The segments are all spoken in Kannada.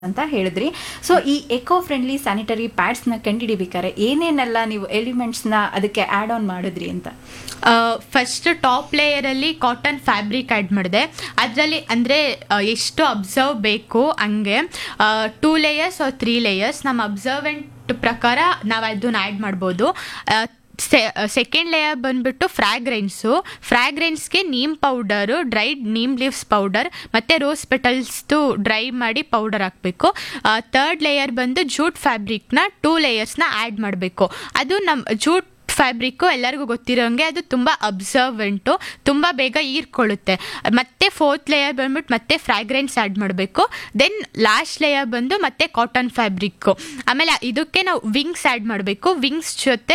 ಅಂತ ಹೇಳಿದ್ರಿ ಸೊ ಈ ಎಕೋ ಫ್ರೆಂಡ್ಲಿ ಸ್ಯಾನಿಟರಿ ಪ್ಯಾಡ್ಸ್ನ ಕಂಡುಹಿಡಿಬೇಕಾದ್ರೆ ಏನೇನೆಲ್ಲ ನೀವು ಎಲಿಮೆಂಟ್ಸ್ನ ಅದಕ್ಕೆ ಆ್ಯಡ್ ಆನ್ ಮಾಡಿದ್ರಿ ಅಂತ ಫಸ್ಟ್ ಟಾಪ್ ಲೇಯರಲ್ಲಿ ಕಾಟನ್ ಫ್ಯಾಬ್ರಿಕ್ ಆ್ಯಡ್ ಮಾಡಿದೆ ಅದರಲ್ಲಿ ಅಂದರೆ ಎಷ್ಟು ಅಬ್ಸರ್ವ್ ಬೇಕು ಹಂಗೆ two layers or three layers ನಮ್ಮ ಅಬ್ಸರ್ವೆಂಟ್ ಪ್ರಕಾರ ನಾವು ಅದನ್ನ ಆ್ಯಡ್ ಮಾಡ್ಬೋದು ಸೆಕೆಂಡ್ ಲೇಯರ್ ಬಂದ್ಬಿಟ್ಟು ಫ್ರಾಗ್ರೆನ್ಸು ಫ್ರಾಗ್ರೆನ್ಸ್ಗೆ neem powder dried neem leaves powder ಮತ್ತು ರೋಸ್ ಪೆಟಲ್ಸ್ದು ಡ್ರೈ ಮಾಡಿ ಪೌಡರ್ ಹಾಕಬೇಕು ತರ್ಡ್ ಲೇಯರ್ ಬಂದು ಜೂಟ್ ಫ್ಯಾಬ್ರಿಕ್ನ ಟೂ ಲೇಯರ್ಸ್ನ ಆ್ಯಡ್ ಮಾಡಬೇಕು ಅದು ನಮ್ಮ ಜೂಟ್ ಫ್ಯಾಬ್ರಿಕ್ಕು ಎಲ್ಲರಿಗೂ ಗೊತ್ತಿರೋಂಗೆ ಅದು ತುಂಬ ಅಬ್ಸರ್ವೆಂಟು ತುಂಬ ಬೇಗ ಹೀರ್ಕೊಳ್ಳುತ್ತೆ ಮತ್ತೆ ಫೋರ್ತ್ ಲೇಯರ್ ಬಂದ್ಬಿಟ್ಟು ಮತ್ತೆ ಫ್ರಾಗ್ರೆನ್ಸ್ ಆ್ಯಡ್ ಮಾಡಬೇಕು ದೆನ್ ಲಾಸ್ಟ್ ಲೇಯರ್ ಬಂದು ಮತ್ತೆ ಕಾಟನ್ ಫ್ಯಾಬ್ರಿಕ್ಕು ಆಮೇಲೆ ಇದಕ್ಕೆ ನಾವು ವಿಂಗ್ಸ್ ಆ್ಯಡ್ ಮಾಡಬೇಕು ವಿಂಗ್ಸ್ ಜೊತೆ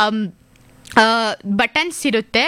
ಬಟನ್ಸ್ ಇರುತ್ತೆ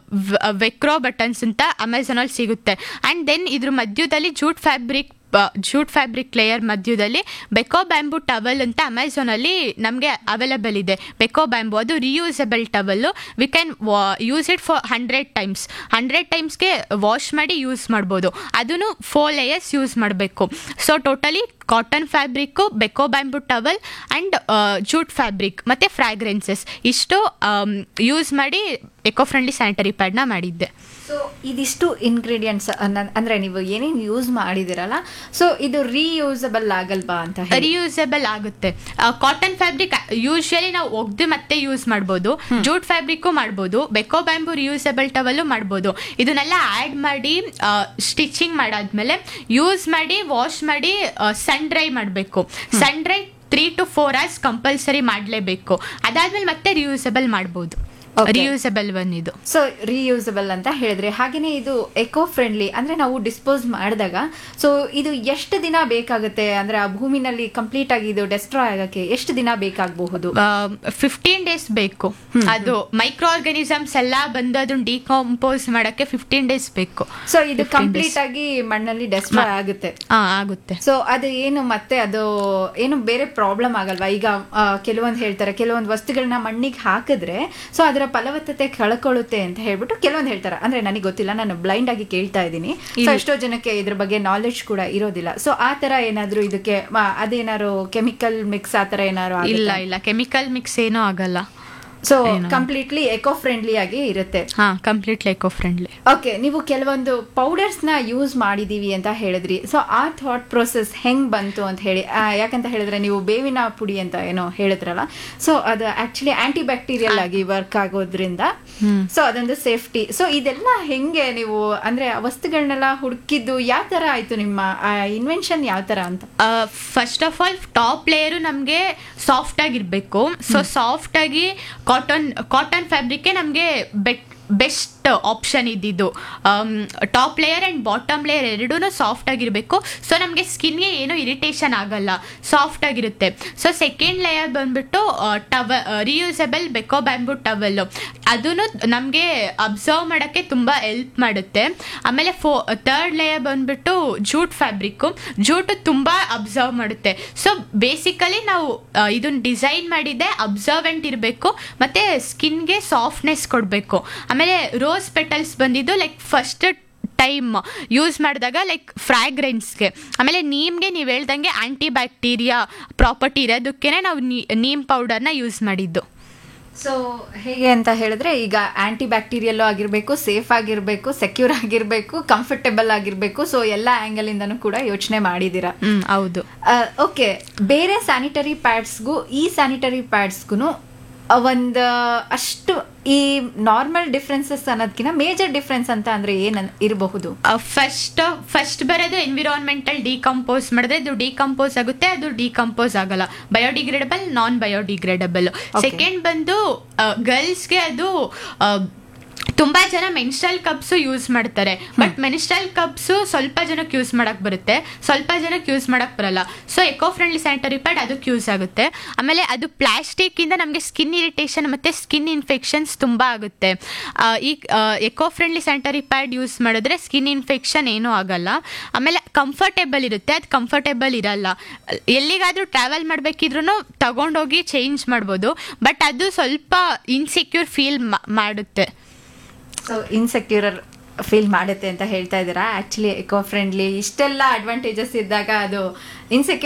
ವೆಕ್ರೋ ಬಟನ್ಸ್ ಅಂತ ಅಮೆಝಾನಲ್ಲಿ ಸಿಗುತ್ತೆ ಆ್ಯಂಡ್ ದೆನ್ ಇದ್ರ ಮಧ್ಯದಲ್ಲಿ jute fabric jute fabric layer ಮಧ್ಯದಲ್ಲಿ ಬೆಕೋ ಬ್ಯಾಂಬು ಟವಲ್ ಅಂತ ಅಮೆಝಾನಲ್ಲಿ ನಮಗೆ ಅವೈಲೇಬಲ್ ಇದೆ ಬೆಕೋ ಬ್ಯಾಂಬು ಅದು reusable towel we can use it for hundred times hundred ಟೈಮ್ಸ್ಗೆ ವಾಶ್ ಮಾಡಿ ಯೂಸ್ ಮಾಡ್ಬೋದು ಅದನ್ನು ಫೋರ್ ಲೇಯರ್ಸ್ ಯೂಸ್ ಮಾಡಬೇಕು so totally cotton fabric Beco bamboo towel and jute fabric ಮತ್ತು ಫ್ರಾಗ್ರೆನ್ಸಸ್ ಇಷ್ಟು ಯೂಸ್ ಮಾಡಿ ಎಕೋ ಫ್ರೆಂಡ್ಲಿ ಸ್ಯಾನಿಟರಿ ಪ್ಯಾಡ್ನ ಮಾಡಿದ್ದೆ ಸೊ ಇದಿಷ್ಟು ಇಂಗ್ರೀಡಿಯೆಂಟ್ಸ್ ಅಂದ್ರೆ ನೀವು ಏನೇನು ಯೂಸ್ ಮಾಡಿದಿರಲ್ಲ ಸೊ ಇದು ರೀಯೂಸಬಲ್ ಆಗಲ್ವಾ ಅಂತ ಹೇಳಿ ರಿಯೂಸಬಲ್ ಆಗುತ್ತೆ ಕಾಟನ್ ಫ್ಯಾಬ್ರಿಕ್ ಯೂಶಲಿ ನಾವು ಒಗ್ದು ಮತ್ತೆ ಯೂಸ್ ಮಾಡ್ಬೋದು ಜೂಟ್ ಫ್ಯಾಬ್ರಿಕ್ಕು ಮಾಡ್ಬೋದು ಬೆಕೋ ಬ್ಯಾಂಬು ರಿಯೂಸಬಲ್ ಟವಲ್ಲು ಮಾಡ್ಬೋದು ಇದನ್ನೆಲ್ಲ ಆ್ಯಡ್ ಮಾಡಿ ಸ್ಟಿಚಿಂಗ್ ಮಾಡಾದ್ಮೇಲೆ ಯೂಸ್ ಮಾಡಿ ವಾಶ್ ಮಾಡಿ ಸನ್ ಡ್ರೈ ಮಾಡಬೇಕು sun dry three to four hours compulsory ಮಾಡಲೇಬೇಕು ಅದಾದ್ಮೇಲೆ ಮತ್ತೆ ರಿಯೂಸಬಲ್ ಮಾಡ್ಬೋದು Okay. ರಿಯೂಸಬಲ್ ಒನ್ ಇದು ಸೊ ರೀಯೂಸಬಲ್ ಅಂತ ಹೇಳಿದ್ರೆ ಹಾಗೇನೆ ಇದು ಎಕೋ ಫ್ರೆಂಡ್ಲಿ ಅಂದ್ರೆ ನಾವು ಡಿಸ್ಪೋಸ್ ಮಾಡಿದಾಗ ಸೊ ಇದು ಎಷ್ಟು ದಿನ ಬೇಕಾಗುತ್ತೆ ಅಂದ್ರೆ ಆ ಭೂಮಿನಲ್ಲಿ ಕಂಪ್ಲೀಟ್ ಆಗಿ ಇದು ಡೆಸ್ಟ್ರಾಯ್ ಆಗಕ್ಕೆ ಎಷ್ಟು ದಿನ ಬೇಕಾಗಬಹುದು ಫಿಫ್ಟೀನ್ ಡೇಸ್ ಬೇಕು ಅದು ಮೈಕ್ರೋ ಆರ್ಗಾನಿಸಮ್ಸ್ ಎಲ್ಲ ಬಂದು ಅದನ್ನ ಡಿಕಂಪೋಸ್ ಮಾಡಕ್ಕೆ ಫಿಫ್ಟೀನ್ ಡೇಸ್ ಬೇಕು ಸೊ ಇದು 15 ಕಂಪ್ಲೀಟ್ days. ಆಗಿ ಮಣ್ಣಲ್ಲಿ ಡೆಸ್ಟ್ರಾಯ್ ಆಗುತ್ತೆ ಹಾ ಆಗುತ್ತೆ ಸೊ ಅದು ಏನು ಮತ್ತೆ ಅದು ಏನು ಬೇರೆ ಪ್ರಾಬ್ಲಮ್ ಆಗಲ್ವಾ ಈಗ ಕೆಲವೊಂದು ಹೇಳ್ತಾರೆ ಕೆಲವೊಂದು ವಸ್ತುಗಳನ್ನ ಮಣ್ಣಿಗೆ ಹಾಕಿದ್ರೆ ಸೊ ಅದರ ಫಲವತ್ತತೆ ಕಳ್ಕೊಳ್ಳುತ್ತೆ ಅಂತ ಹೇಳ್ಬಿಟ್ಟು ಕೆಲವೊಂದು ಹೇಳ್ತಾರೆ ಅಂದ್ರೆ ನನಗೆ ಗೊತ್ತಿಲ್ಲ ನಾನು ಬ್ಲೈಂಡ್ ಆಗಿ ಕೇಳ್ತಾ ಇದ್ದೀನಿ ಸೊ ಇಲ್ಲ. ಎಷ್ಟೋ ಜನಕ್ಕೆ ಇದ್ರ ಬಗ್ಗೆ ನಾಲೆಡ್ಜ್ ಕೂಡ ಇರೋದಿಲ್ಲ ಸೊ ಆ ತರ ಏನಾದ್ರು ಇದಕ್ಕೆ ಮ- ಅದೇನಾದ್ರು ಕೆಮಿಕಲ್ ಮಿಕ್ಸ್ ಆ ತರ ಏನಾದ್ರು ಇಲ್ಲ ಇಲ್ಲ ಕೆಮಿಕಲ್ ಮಿಕ್ಸ್ ಏನೂ ಆಗಲ್ಲ ಸೊ ಏನು? ಕಂಪ್ಲೀಟ್ಲಿ ಎಕೋ ಫ್ರೆಂಡ್ಲಿ ಆಗಿ ಇರುತ್ತೆ ಹಾ ಕಂಪ್ಲೀಟ್ಲಿ ಎಕೋ ಫ್ರೆಂಡ್ಲಿ ಓಕೆ ನೀವು ಕೆಲವೊಂದು ಪೌಡರ್ಸ್ ನ ಯೂಸ್ ಮಾಡಿದೀವಿ ಅಂತ ಹೇಳಿದ್ರಿ ಸೊ ಆ ಥಾಟ್ ಪ್ರೊಸೆಸ್ ಹೆಂಗ್ ಬಂತು ಅಂತ ಹೇಳಿ ಆ, ಯಾಕಂತ ಹೇಳಿದ್ರೆ ನೀವು ಬೇವಿನ ಪುಡಿ ಅಂತ ಏನೋ ಹೇಳಿದ್ರಲ್ಲ ಸೊ ಅದು ಆಕ್ಚುಲಿ ಆಂಟಿ ಬ್ಯಾಕ್ಟೀರಿಯಲ್ ಆಗಿ ವರ್ಕ್ ಆಗೋದ್ರಿಂದ ಸೊ ಅದೊಂದು ಸೇಫ್ಟಿ ಸೊ ಇದೆಲ್ಲ ಹೆಂಗೆ ನೀವು ಅಂದ್ರೆ ಆ ವಸ್ತುಗಳನ್ನೆಲ್ಲ ಹುಡುಕಿದ್ದು ಯಾವ ತರ ಆಯ್ತು ನಿಮ್ಮ ಇನ್ವೆನ್ಷನ್ ಯಾವ ತರ ಅಂತ first of all top layer ನಮಗೆ ಸಾಫ್ಟ್ ಆಗಿರಬೇಕು ಸೊ ಸಾಫ್ಟ್ ಆಗಿ ಕಾಟನ್ ಕಾಟನ್ ಫ್ಯಾಬ್ರಿಕ್ಗೆ ನಮಗೆ ಬೆಟ್ ಬೆಸ್ಟ್ ಆಪ್ಷನ್ ಇದ್ದಿದ್ದು top layer and bottom layer ಎರಡೂ ಸಾಫ್ಟ್ ಆಗಿರಬೇಕು ಸೊ ನಮಗೆ ಸ್ಕಿನ್ಗೆ ಏನೂ ಇರಿಟೇಷನ್ ಆಗಲ್ಲ ಸಾಫ್ಟ್ ಆಗಿರುತ್ತೆ ಸೊ ಸೆಕೆಂಡ್ ಲೇಯರ್ ಬಂದ್ಬಿಟ್ಟು ಟವ ರಿಯೂಸಬಲ್ ಬೆಕೋ ಬ್ಯಾಂಬು ಟವಲ್ಲು ಅದೂ ನಮಗೆ ಅಬ್ಸರ್ವ್ ಮಾಡೋಕ್ಕೆ ತುಂಬ ಹೆಲ್ಪ್ ಮಾಡುತ್ತೆ ಆಮೇಲೆ ಫೋ ತರ್ಡ್ ಲೇಯರ್ ಬಂದ್ಬಿಟ್ಟು ಜೂಟ್ ಫ್ಯಾಬ್ರಿಕ್ಕು ಜೂಟು ತುಂಬ ಅಬ್ಸರ್ವ್ ಮಾಡುತ್ತೆ ಸೊ ಬೇಸಿಕಲಿ ನಾವು ಇದನ್ನ ಡಿಸೈನ್ ಮಾಡಿದ್ದೆ ಅಬ್ಸರ್ವೆಂಟ್ ಇರಬೇಕು ಮತ್ತು ಸ್ಕಿನ್ಗೆ ಸಾಫ್ಟ್ನೆಸ್ ಕೊಡಬೇಕು ಆಮೇಲೆ ರೋಸ್ ಪೆಟಲ್ಸ್ ಬಂದಿದ್ದು ಲೈಕ್ ಫಸ್ಟ್ ಟೈಮ್ ಯೂಸ್ ಮಾಡಿದಾಗ ಲೈಕ್ ಫ್ರಾಗ್ರೆನ್ಸ್ಗೆ ಆಮೇಲೆ ನೀಮ್ಗೆ ನೀವು ಹೇಳ್ದಂಗೆ ಆಂಟಿ ಬ್ಯಾಕ್ಟೀರಿಯಾ ಪ್ರಾಪರ್ಟಿ ಇರೋದಕ್ಕೆ ನಾವು ನೀಮ್ ಪೌಡರ್ನ ಯೂಸ್ ಮಾಡಿದ್ದು ಸೊ ಹೇಗೆ ಅಂತ ಹೇಳಿದ್ರೆ ಈಗ ಆಂಟಿ ಬ್ಯಾಕ್ಟೀರಿಯಲ್ ಆಗಿರ್ಬೇಕು ಸೇಫ್ ಆಗಿರ್ಬೇಕು ಸೆಕ್ಯೂರ್ ಆಗಿರ್ಬೇಕು ಕಂಫರ್ಟೇಬಲ್ ಆಗಿರ್ಬೇಕು ಸೊ ಎಲ್ಲ ಆಂಗಲ್ ಇಂದನೂ ಕೂಡ ಯೋಚನೆ ಮಾಡಿದೀರಾ ಹ್ಮ್ ಹೌದು ಓಕೆ ಬೇರೆ ಸ್ಯಾನಿಟರಿ ಪ್ಯಾಡ್ಸ್ಗೂ ಈ ಸ್ಯಾನಿಟರಿ ಪ್ಯಾಡ್ಸ್ಗೂ ಒಂದು ಅಷ್ಟು ಈ ನಾರ್ಮಲ್ ಡಿಫ್ರೆನ್ಸಸ್ ಅನ್ನೋದಕ್ಕಿಂತ ಮೇಜರ್ ಡಿಫ್ರೆನ್ಸ್ ಅಂತ ಅಂದ್ರೆ ಏನ್ ಇರಬಹುದು ಫಸ್ಟ್ ಫಸ್ಟ್ ಬರೋದು ಎನ್ವಿರಾನ್ಮೆಂಟಲ್ ಡಿಕಂಪೋಸ್ ಮಾಡಿದ್ರೆ ಇದು ಡಿಕಂಪೋಸ್ ಆಗುತ್ತೆ ಅದು ಡಿಕಂಪೋಸ್ ಆಗಲ್ಲ ಬಯೋಡಿಗ್ರೇಡಬಲ್ ನಾನ್ ಬಯೋಡಿಗ್ರೇಡಬಲ್ ಸೆಕೆಂಡ್ ಬಂದು ಗರ್ಲ್ಸ್ಗೆ ಅದು ಆ, ತುಂಬಾ ಜನ ಮೆನ್ಸ್ಟ್ರಲ್ ಕಪ್ಸು ಯೂಸ್ ಮಾಡ್ತಾರೆ ಬಟ್ ಮೆನ್ಸ್ಟ್ರಲ್ ಕಪ್ಸು ಸ್ವಲ್ಪ ಜನಕ್ಕೆ ಯೂಸ್ ಮಾಡಕ್ ಬರುತ್ತೆ ಸ್ವಲ್ಪ ಜನಕ್ಕೆ ಯೂಸ್ ಮಾಡಕ್ ಬರಲ್ಲ so eco friendly sanitary pad ಅದಕ್ಕೆ ಯೂಸ್ ಆಗುತ್ತೆ ಆಮೇಲೆ ಅದು ಪ್ಲಾಸ್ಟಿಕ್ ಇಂದ ನಮಗೆ ಸ್ಕಿನ್ ಇರಿಟೇಷನ್ ಮತ್ತೆ ಸ್ಕಿನ್ ಇನ್ಫೆಕ್ಷನ್ಸ್ ತುಂಬಾ ಆಗುತ್ತೆ ಆ, ಈ eco friendly sanitary pad use ಮಾಡಿದ್ರೆ ಸ್ಕಿನ್ ಇನ್ಫೆಕ್ಷನ್ ಏನೂ ಆಗಲ್ಲ ಆಮೇಲೆ ಕಂಫರ್ಟೇಬಲ್ ಇರುತ್ತೆ ಅದು ಕಂಫರ್ಟೇಬಲ್ ಇರಲ್ಲ ಎಲ್ಲಿಗಾದ್ರೂ ಟ್ರಾವೆಲ್ ಮಾಡಬೇಕಿದ್ರೂ ತಗೊಂಡೋಗಿ ಚೇಂಜ್ ಮಾಡ್ಬೋದು ಬಟ್ ಅದು ಸ್ವಲ್ಪ ಇನ್ಸೆಕ್ಯೂರ್ ಫೀಲ್ ಮಾಡುತ್ತೆ ಸೊ ಇನ್ಸೆಕ್ಯೂರ್ ಫೀಲ್ ಮಾಡುತ್ತೆ ಅಂತ ಹೇಳ್ತಾ ಇದ್ದೀರಾ ಆ್ಯಕ್ಚುಲಿ ಎಕೋ ಫ್ರೆಂಡ್ಲಿ ಇಷ್ಟೆಲ್ಲ ಅಡ್ವಾಂಟೇಜಸ್ ಇದ್ದಾಗ ಅದು ಇನ್ಸೆಕ್ಯೂರ್